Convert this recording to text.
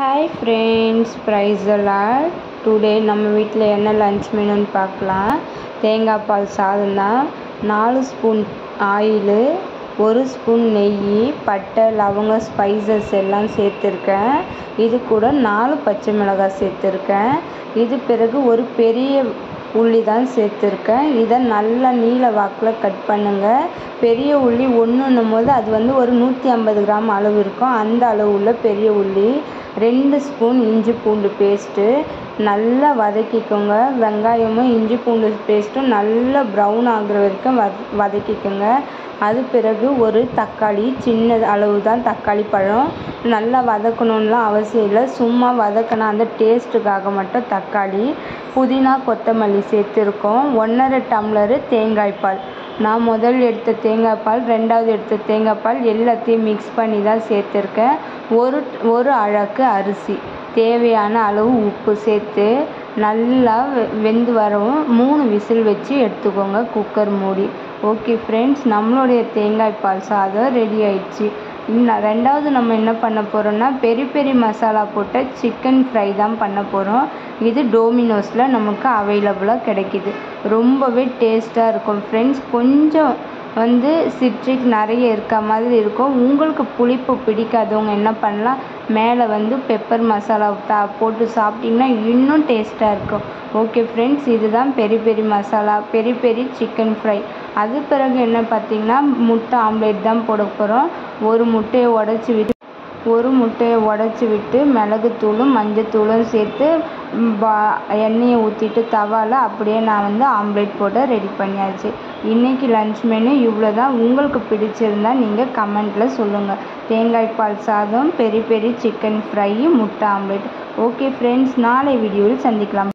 hi friends ப்ரைஸ் எல்லாம் today நம்ம வீட்டில் என்ன லன்ச் மெனுன்னு பார்க்கலாம் தேங்காய் பால் சாதம் தான் நாலு ஸ்பூன் ஆயிலு ஒரு ஸ்பூன் நெய் பட்டை லவங்கம் ஸ்பைசஸ் எல்லாம் சேர்த்துருக்கேன் இது கூட நாலு பச்சை மிளகாய் சேர்த்துருக்கேன் இது பிறகு ஒரு பெரிய உள்ளி தான் சேர்த்துருக்கேன் இதை நல்லா நீல வாக்கில் கட் பண்ணுங்கள் பெரிய உள்ளி ஒன்றுன்னும் போது அது வந்து ஒரு நூற்றி ஐம்பது கிராம் அளவு இருக்கும் அந்த அளவு உள்ள பெரிய உள்ளி ரெண்டு ஸ்பூன் இஞ்சி பூண்டு பேஸ்ட்டு நல்லா வதக்கிக்கோங்க வெங்காயமும் இஞ்சி பூண்டு பேஸ்ட்டும் நல்லா ப்ரௌன் ஆகுற வரைக்கும் வத வதக்கிக்கோங்க அது பிறகு ஒரு தக்காளி சின்ன அளவு தான் தக்காளி பழம் நல்லா வதக்கணும்லாம் அவசியம் இல்லை சும்மா வதக்கினா அந்த டேஸ்ட்டுக்காக மட்டும் தக்காளி புதினா கொத்தமல்லி சேர்த்துருக்கோம் ஒன்றரை டம்ளரு தேங்காய் பால் நான் முதல் எடுத்த தேங்காய் பால் ரெண்டாவது எடுத்த தேங்காய் பால் எல்லாத்தையும் மிக்ஸ் பண்ணி தான் சேர்த்துருக்கேன் ஒரு ஒரு அழகு அரிசி தேவையான அளவு உப்பு சேர்த்து நல்லா வெ வெந்து வரவும் மூணு விசில் வச்சு எடுத்துக்கோங்க குக்கர் மூடி ஓகே ஃப்ரெண்ட்ஸ் நம்மளுடைய தேங்காய் பால் சாதம் ரெடி ஆயிடுச்சு இன்னும் ரெண்டாவது நம்ம என்ன பண்ண போகிறோம்னா பெரி பெரி மசாலா போட்ட சிக்கன் ஃப்ரை தான் பண்ண போகிறோம் இது டோமினோஸில் நமக்கு அவைலபிளாக கிடைக்கிது ரொம்பவே டேஸ்ட்டாக இருக்கும் ஃப்ரெண்ட்ஸ் கொஞ்சம் வந்து சிட்ரிக் நிறைய இருக்க மாதிரி இருக்கும் உங்களுக்கு புளிப்பு பிடிக்காதவங்க என்ன பண்ணலாம் மேலே வந்து பெப்பர் மசாலா த போட்டு சாப்பிட்டிங்கன்னா இன்னும் டேஸ்ட்டாக இருக்கும் ஓகே ஃப்ரெண்ட்ஸ் இதுதான் peri peri masala peri peri chicken fry அது பிறகு என்ன பார்த்தீங்கன்னா முட்டை ஆம்லேட் தான் போட போகிறோம் ஒரு முட்டையை உடச்சி விட்டு ஒரு முட்டையை உடச்சி விட்டு மிளகுத்தூளும் மஞ்சத்தூளும் சேர்த்து பா எண்ணெயை ஊற்றிட்டு தவாவில் அப்படியே நான் வந்து ஆம்லேட் போட்டு ரெடி பண்ணியாச்சு இன்றைக்கி லன்ச் மெனு இவ்வளோ தான் உங்களுக்கு பிடிச்சிருந்தா நீங்கள் கமெண்ட்டில் சொல்லுங்கள் தேங்காய் பால் சாதம் பெரி பெரி சிக்கன் ஃப்ரை முட்டை ஆம்லேட் ஓகே ஃப்ரெண்ட்ஸ் நாளை வீடியோவில் சந்திக்கலாம்